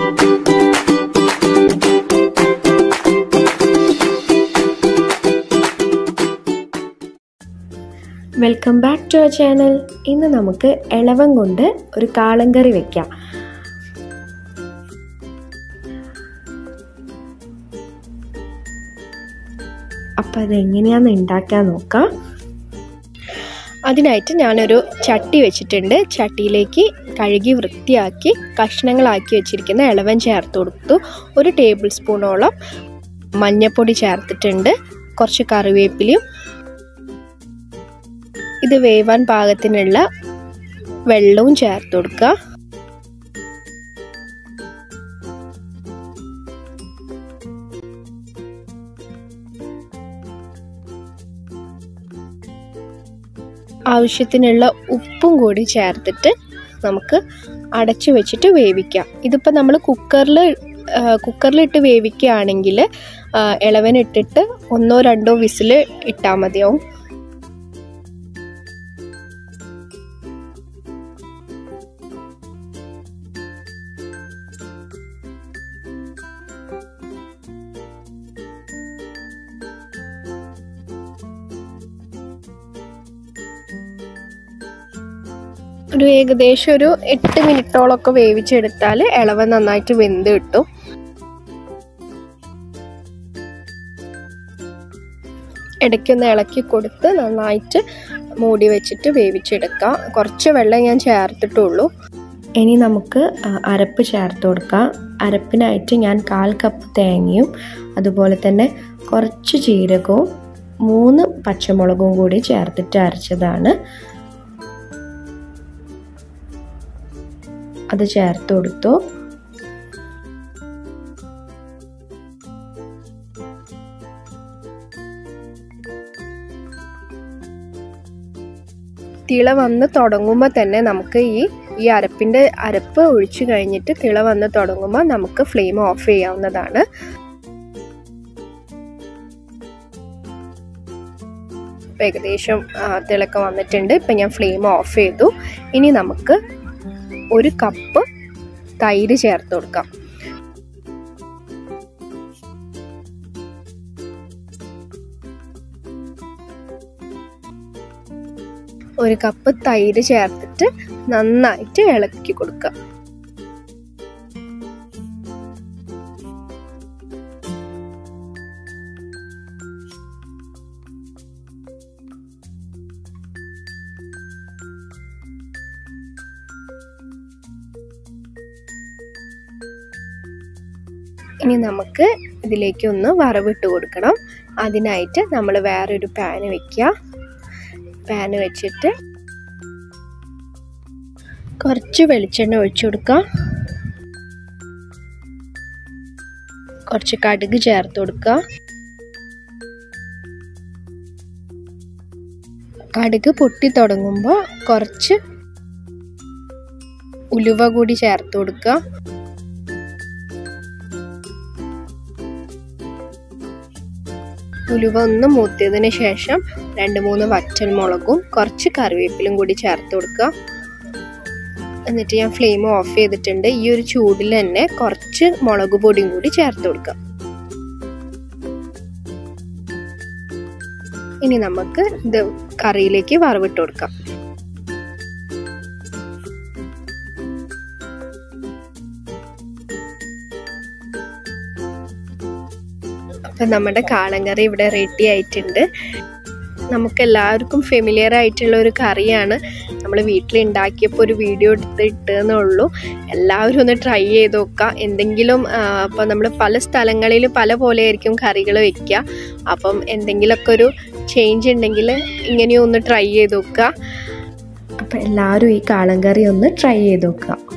welcome back to our channel ഇന്ന് നമുക്ക് ഇളവം കൊണ്ട് ഒരു കാളൻ കറി വെക്കാം അപ്പം അതെങ്ങനെയാണെന്ന് ഉണ്ടാക്കാൻ നോക്കാം അതിനായിട്ട് ഞാനൊരു ചട്ടി വെച്ചിട്ടുണ്ട് ചട്ടിയിലേക്ക് കഴുകി വൃത്തിയാക്കി കഷ്ണങ്ങളാക്കി വെച്ചിരിക്കുന്ന ഇളവൻ ചേർത്ത് കൊടുത്തു ഒരു ടേബിൾ സ്പൂണോളം മഞ്ഞൾപ്പൊടി ചേർത്തിട്ടുണ്ട് കുറച്ച് കറിവേപ്പിലയും ഇത് വേവാൻ പാകത്തിനുള്ള വെള്ളവും ചേർത്ത് കൊടുക്കുക ആവശ്യത്തിനുള്ള ഉപ്പും കൂടി ചേർത്തിട്ട് നമുക്ക് അടച്ചു വെച്ചിട്ട് വേവിക്കാം ഇതിപ്പോൾ നമ്മൾ കുക്കറിൽ കുക്കറിലിട്ട് വേവിക്കുകയാണെങ്കിൽ ഇളവനിട്ടിട്ട് ഒന്നോ രണ്ടോ വിസിൽ ഇട്ടാൽ മതിയാവും ഒരു ഏകദേശം ഒരു എട്ട് മിനിറ്റോളൊക്കെ വേവിച്ചെടുത്താൽ ഇളവ നന്നായിട്ട് വെന്ത് കിട്ടും ഇടയ്ക്കൊന്ന് ഇളക്കി കൊടുത്ത് നന്നായിട്ട് മൂടി വെച്ചിട്ട് വേവിച്ചെടുക്കാം കുറച്ച് വെള്ളം ഞാൻ ചേർത്തിട്ടുള്ളൂ ഇനി നമുക്ക് അരപ്പ് ചേർത്ത് കൊടുക്കാം അരപ്പിനായിട്ട് ഞാൻ കാൽ കപ്പ് തേങ്ങയും അതുപോലെ തന്നെ കുറച്ച് ജീരകവും മൂന്ന് പച്ചമുളകും കൂടി ചേർത്തിട്ട് അരച്ചതാണ് അത് ചേർത്ത് കൊടുത്തു തിള വന്ന് തുടങ്ങുമ്പോൾ തന്നെ നമുക്ക് ഈ ഈ അരപ്പിൻ്റെ അരപ്പ് ഒഴിച്ചു കഴിഞ്ഞിട്ട് തിള വന്ന് തുടങ്ങുമ്പോൾ നമുക്ക് ഫ്ലെയിം ഓഫ് ചെയ്യാവുന്നതാണ് ഏകദേശം തിളക്കം വന്നിട്ടുണ്ട് ഇപ്പം ഞാൻ ഫ്ലെയിം ഓഫ് ചെയ്തു ഇനി നമുക്ക് ഒരു കപ്പ് തൈര് ചേർത്ത് കൊടുക്കാം ഒരു കപ്പ് തൈര് ചേർത്തിട്ട് നന്നായിട്ട് ഇളക്കി കൊടുക്കുക ഇനി നമുക്ക് ഇതിലേക്ക് ഒന്ന് വറവിട്ട് കൊടുക്കണം അതിനായിട്ട് നമ്മൾ വേറൊരു പാന് വെക്കുക പാന് വെച്ചിട്ട് കുറച്ച് വെളിച്ചെണ്ണ ഒഴിച്ചു കൊടുക്കുക കുറച്ച് കടുക് ചേർത്ത് കൊടുക്കുക കടുക് പൊട്ടി തുടങ്ങുമ്പോൾ കുറച്ച് ഉലുവ കൂടി ചേർത്ത് കൊടുക്കുക ഉലുവ ഒന്ന് മൂത്തിയതിന് ശേഷം രണ്ട് മൂന്ന് വറ്റൽ മുളകും കുറച്ച് കറിവേപ്പിലും കൂടി ചേർത്ത് കൊടുക്കുക എന്നിട്ട് ഞാൻ ഫ്ലെയിം ഓഫ് ചെയ്തിട്ടുണ്ട് ഈ ഒരു ചൂടിൽ തന്നെ കുറച്ച് മുളക് പൊടിയും കൂടി ചേർത്ത് കൊടുക്കുക ഇനി നമുക്ക് ഇത് കറിയിലേക്ക് വറവിട്ട് കൊടുക്കാം അപ്പം നമ്മുടെ കാളൻ കറി ഇവിടെ റെഡി ആയിട്ടുണ്ട് നമുക്ക് എല്ലാവർക്കും ഫെമിലിയർ ആയിട്ടുള്ള ഒരു കറിയാണ് നമ്മൾ വീട്ടിൽ ഉണ്ടാക്കിയപ്പോൾ ഒരു വീഡിയോ എടുത്ത് ഇട്ടതെന്നേ ഉള്ളൂ എല്ലാവരും ഒന്ന് ട്രൈ ചെയ്ത് നോക്കുക എന്തെങ്കിലും അപ്പോൾ നമ്മൾ പല സ്ഥലങ്ങളിൽ പല പോലെ ആയിരിക്കും കറികൾ വെക്കുക അപ്പം എന്തെങ്കിലുമൊക്കെ ഒരു ചേഞ്ച് ഉണ്ടെങ്കിൽ ഇങ്ങനെയും ഒന്ന് ട്രൈ ചെയ്ത് നോക്കുക അപ്പം എല്ലാവരും ഈ കാളൻ കറി ഒന്ന് ട്രൈ ചെയ്ത് നോക്കുക